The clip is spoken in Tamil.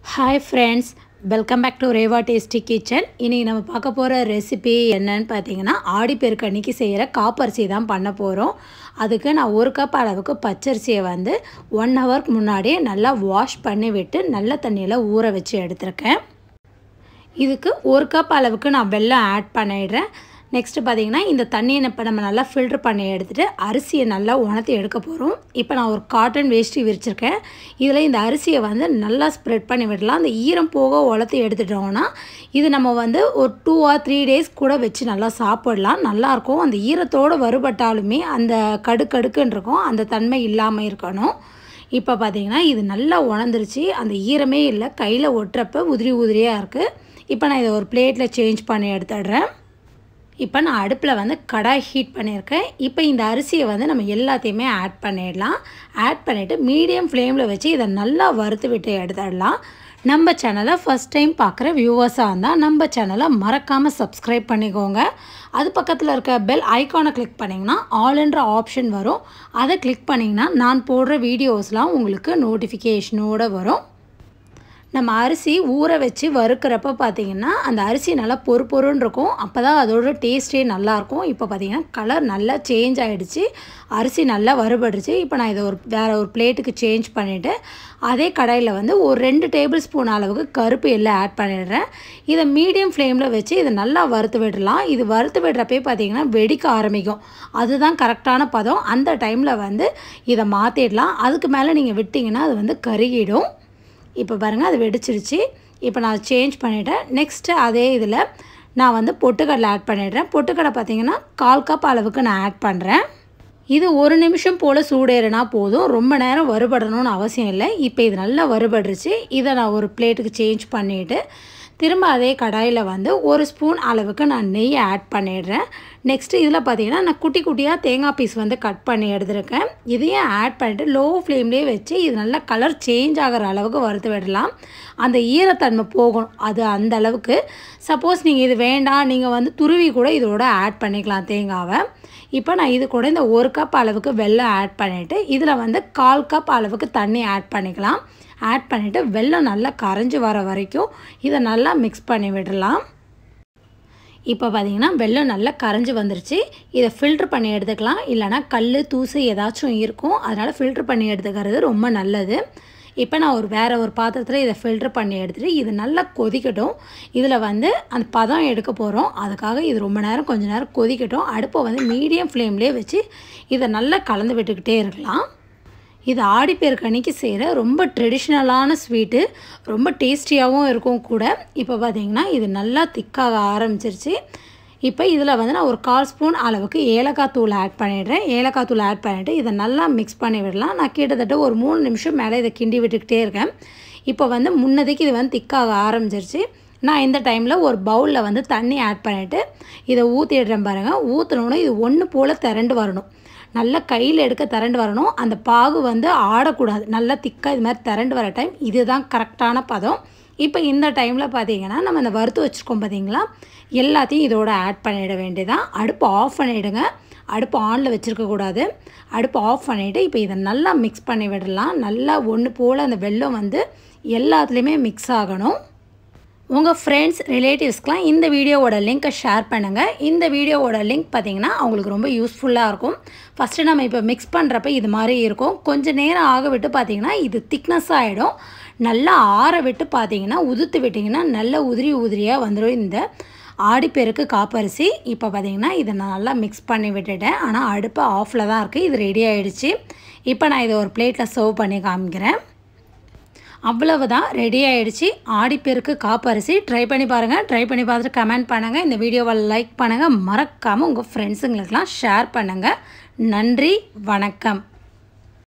hi friends welcome back to Reva tasty kitchen இன்றைக்கி நம்ம பார்க்க போகிற ரெசிபி என்னன்னு பார்த்தீங்கன்னா ஆடிப்பெருக்கு அன்னைக்கு செய்கிற காப்பரிசி தான் பண்ண போகிறோம் அதுக்கு நான் ஒரு கப் அளவுக்கு பச்சரிசியை வந்து ஒன் ஹவருக்கு முன்னாடியே நல்லா வாஷ் பண்ணி விட்டு நல்ல தண்ணியில் ஊற வச்சு எடுத்திருக்கேன் இதுக்கு ஒரு கப் அளவுக்கு நான் வெல்லம் ஆட் பண்ணிடுறேன் நெக்ஸ்ட்டு பார்த்தீங்கன்னா இந்த தண்ணியை இப்போ நம்ம நல்லா ஃபில்ட்ரு பண்ணி எடுத்துகிட்டு அரிசியை நல்லா உணர்த்தி எடுக்க போகிறோம் இப்போ நான் ஒரு காட்டன் வேஷ்டி விரிச்சிருக்கேன் இதில் இந்த அரிசியை வந்து நல்லா ஸ்ப்ரெட் பண்ணி விடலாம் அந்த ஈரம் போக உலர்த்தி எடுத்துட்டோம்னா இது நம்ம வந்து ஒரு டூ ஆர் த்ரீ டேஸ் கூட வச்சு நல்லா சாப்பிடலாம் நல்லாயிருக்கும் அந்த ஈரத்தோடு வறுபட்டாலுமே அந்த கடுக்கடுக்குன்னு இருக்கும் அந்த தன்மை இல்லாமல் இருக்கணும் இப்போ பார்த்தீங்கன்னா இது நல்லா உணர்ந்துருச்சு அந்த ஈரமே இல்லை கையில் ஒட்டுறப்ப உதிரி உதிரியாக இருக்குது இப்போ நான் இதை ஒரு பிளேட்டில் சேஞ்ச் பண்ணி எடுத்துடுறேன் இப்போ நான் அடுப்பில் வந்து கடாய் ஹீட் பண்ணியிருக்கேன் இப்போ இந்த அரிசியை வந்து நம்ம எல்லாத்தையுமே ஆட் பண்ணிடலாம் ஆட் பண்ணிவிட்டு மீடியம் ஃப்ளேமில் வச்சு இதை நல்லா வறுத்து விட்டு எடுத்துடலாம் நம்ம சேனலை ஃபஸ்ட் டைம் பார்க்குற வியூவர்ஸாக இருந்தால் நம்ம சேனலை மறக்காமல் சப்ஸ்கிரைப் பண்ணிக்கோங்க அது பக்கத்தில் இருக்க பெல் ஐக்கானை கிளிக் பண்ணிங்கன்னா ஆல்ன்ற ஆப்ஷன் வரும் அதை கிளிக் பண்ணிங்கன்னா நான் போடுற வீடியோஸ்லாம் உங்களுக்கு நோட்டிஃபிகேஷனோடு வரும் நம்ம அரிசி ஊற வச்சு வறுக்கிறப்ப பார்த்திங்கன்னா அந்த அரிசி நல்லா பொறு பொருன்னு இருக்கும் அப்போ தான் அதோட டேஸ்ட்டே நல்லாயிருக்கும் இப்போ பார்த்திங்கன்னா கலர் நல்லா சேஞ்ச் ஆகிடுச்சு அரிசி நல்லா வறுபடுச்சு இப்போ நான் இதை ஒரு வேறு ஒரு பிளேட்டுக்கு சேஞ்ச் பண்ணிவிட்டு அதே கடாயில் வந்து ஒரு ரெண்டு டேபிள் ஸ்பூன் அளவுக்கு கருப்பு எல்லாம் ஆட் பண்ணிடுறேன் இதை மீடியம் ஃப்ளேமில் வச்சு இதை நல்லா வறுத்து விடலாம் இது வறுத்து விடுறப்பே பார்த்திங்கன்னா வெடிக்க ஆரம்பிக்கும் அதுதான் கரெக்டான பதம் அந்த டைமில் வந்து இதை மாற்றிடலாம் அதுக்கு மேலே நீங்கள் விட்டிங்கன்னா அது வந்து கருகிடும் இப்போ பாருங்கள் அது வெடிச்சிருச்சு இப்போ நான் சேஞ்ச் பண்ணிவிட்டேன் நெக்ஸ்ட்டு அதே இதில் நான் வந்து பொட்டுக்கடலை ஆட் பண்ணிடுறேன் பொட்டுக்கடலை பார்த்திங்கன்னா கால் கப் அளவுக்கு நான் ஆட் பண்ணுறேன் இது ஒரு நிமிஷம் போல் சூடேறினா போதும் ரொம்ப நேரம் வறுபடணும்னு அவசியம் இல்லை இப்போ இது நல்லா வறுபடுருச்சு இதை நான் ஒரு பிளேட்டுக்கு சேஞ்ச் பண்ணிவிட்டு திரும்ப அதே கடாயில் வந்து ஒரு ஸ்பூன் அளவுக்கு நான் நெய் ஆட் பண்ணிடுறேன் நெக்ஸ்ட்டு இதில் பார்த்தீங்கன்னா நான் குட்டி குட்டியாக தேங்காய் பீஸ் வந்து கட் பண்ணி எடுத்துருக்கேன் இதையும் ஆட் பண்ணிவிட்டு லோ ஃப்ளேம்லேயே வச்சு இது நல்லா கலர் சேஞ்ச் ஆகிற அளவுக்கு வறுத்து விடலாம் அந்த ஈரத்தன்மை போகணும் அது அந்த அளவுக்கு சப்போஸ் நீங்கள் இது வேண்டாம் நீங்கள் வந்து துருவி கூட இதோட ஆட் பண்ணிக்கலாம் தேங்காவை இப்போ நான் இது கூட இந்த ஒரு கப் அளவுக்கு வெல்லம் ஆட் பண்ணிவிட்டு இதில் வந்து கால் கப் அளவுக்கு தண்ணி ஆட் பண்ணிக்கலாம் ஆட் பண்ணிவிட்டு வெல்லம் நல்லா கரைஞ்சி வர வரைக்கும் இதை நல்லா மிக்ஸ் பண்ணி விடலாம் இப்போ பார்த்திங்கன்னா வெல்லம் நல்லா கரைஞ்சி வந்துருச்சு இதை ஃபில்ட்ரு பண்ணி எடுத்துக்கலாம் இல்லைனா கல் தூசு ஏதாச்சும் இருக்கும் அதனால் ஃபில்ட்ரு பண்ணி எடுத்துக்கிறது ரொம்ப நல்லது இப்போ நான் ஒரு வேறு ஒரு பாத்திரத்தில் இதை ஃபில்ட்ரு பண்ணி எடுத்துகிட்டு இது நல்லா கொதிக்கட்டும் இதில் வந்து அந்த பதம் எடுக்க போகிறோம் அதுக்காக இது ரொம்ப நேரம் கொஞ்சம் நேரம் கொதிக்கட்டும் அடுப்பை வந்து மீடியம் ஃப்ளேம்லேயே வச்சு இதை நல்லா கலந்து விட்டுக்கிட்டே இருக்கலாம் இது ஆடிப்பேருக்கு அன்றைக்கி செய்கிற ரொம்ப ட்ரெடிஷ்னலான ஸ்வீட்டு ரொம்ப டேஸ்டியாகவும் இருக்கும் கூட இப்போ பார்த்திங்கன்னா இது நல்லா திக்காக ஆரம்பிச்சிருச்சு இப்போ இதில் வந்து நான் ஒரு கால் ஸ்பூன் அளவுக்கு ஏலக்காய் தூள் ஆட் பண்ணிடுறேன் ஏலக்காய் தூள் ஆட் பண்ணிவிட்டு இதை நல்லா மிக்ஸ் பண்ணி விடலாம் நான் கிட்டத்தட்ட ஒரு மூணு நிமிஷம் மேலே இதை கிண்டி விட்டுக்கிட்டே இருக்கேன் இப்போ வந்து முன்னதைக்கு இது வந்து திக்காக ஆரம்பிச்சிருச்சு நான் இந்த டைமில் ஒரு பவுலில் வந்து தண்ணி ஆட் பண்ணிவிட்டு இதை ஊற்றிடுறேன் பாருங்கள் ஊற்றினோன்னே இது ஒன்று போல் திரண்டு வரணும் நல்லா கையில் எடுக்க திரண்டு வரணும் அந்த பாகு வந்து ஆடக்கூடாது நல்லா திக்காக இது மாதிரி திரண்டு வர டைம் இதுதான் கரெக்டான பதம் இப்போ இந்த டைமில் பார்த்தீங்கன்னா நம்ம இந்த வறுத்து வச்சுருக்கோம் பார்த்தீங்களா எல்லாத்தையும் இதோட ஆட் பண்ணிட வேண்டியதான் அடுப்பு ஆஃப் பண்ணிவிடுங்க அடுப்பு ஆனில் வச்சுருக்கக்கூடாது அடுப்பு ஆஃப் பண்ணிவிட்டு இப்போ இதை நல்லா மிக்ஸ் பண்ணி விடலாம் நல்லா ஒன்று போல் அந்த வெள்ளம் வந்து எல்லாத்துலேயுமே மிக்ஸ் ஆகணும் உங்கள் ஃப்ரெண்ட்ஸ் ரிலேட்டிவ்ஸ்க்கெலாம் இந்த வீடியோவோட லிங்க்கை ஷேர் பண்ணுங்கள் இந்த வீடியோவோட லிங்க் பார்த்திங்கன்னா அவங்களுக்கு ரொம்ப யூஸ்ஃபுல்லாக இருக்கும் ஃபஸ்ட்டு நம்ம இப்போ மிக்ஸ் பண்ணுறப்ப இது மாதிரி இருக்கும் கொஞ்சம் நேரம் ஆக விட்டு பார்த்திங்கன்னா இது திக்னஸ் ஆகிடும் நல்லா ஆற விட்டு பார்த்திங்கன்னா உதுத்து விட்டிங்கன்னா நல்ல உதிரி உதிரியாக வந்துடும் இந்த ஆடிப்பெருக்கு காப்பரிசி இப்போ பார்த்திங்கன்னா இதை நான் நல்லா மிக்ஸ் பண்ணி விட்டுட்டேன் ஆனால் அடுப்பு ஆஃபில் தான் இருக்குது இது ரெடி ஆகிடுச்சு இப்போ நான் இதை ஒரு பிளேட்டில் சர்வ் பண்ணி காமிக்கிறேன் அவ்வளவுதான் ரெடி ஆகிடுச்சு ஆடிப்பெருக்கு காப்பரிசி ட்ரை பண்ணி பாருங்கள் ட்ரை பண்ணி பார்த்துட்டு கமெண்ட் பண்ணுங்கள் இந்த வீடியோவை லைக் பண்ணுங்கள் மறக்காமல் உங்கள் ஃப்ரெண்ட்ஸுங்களுக்கெல்லாம் ஷேர் பண்ணுங்கள் நன்றி வணக்கம்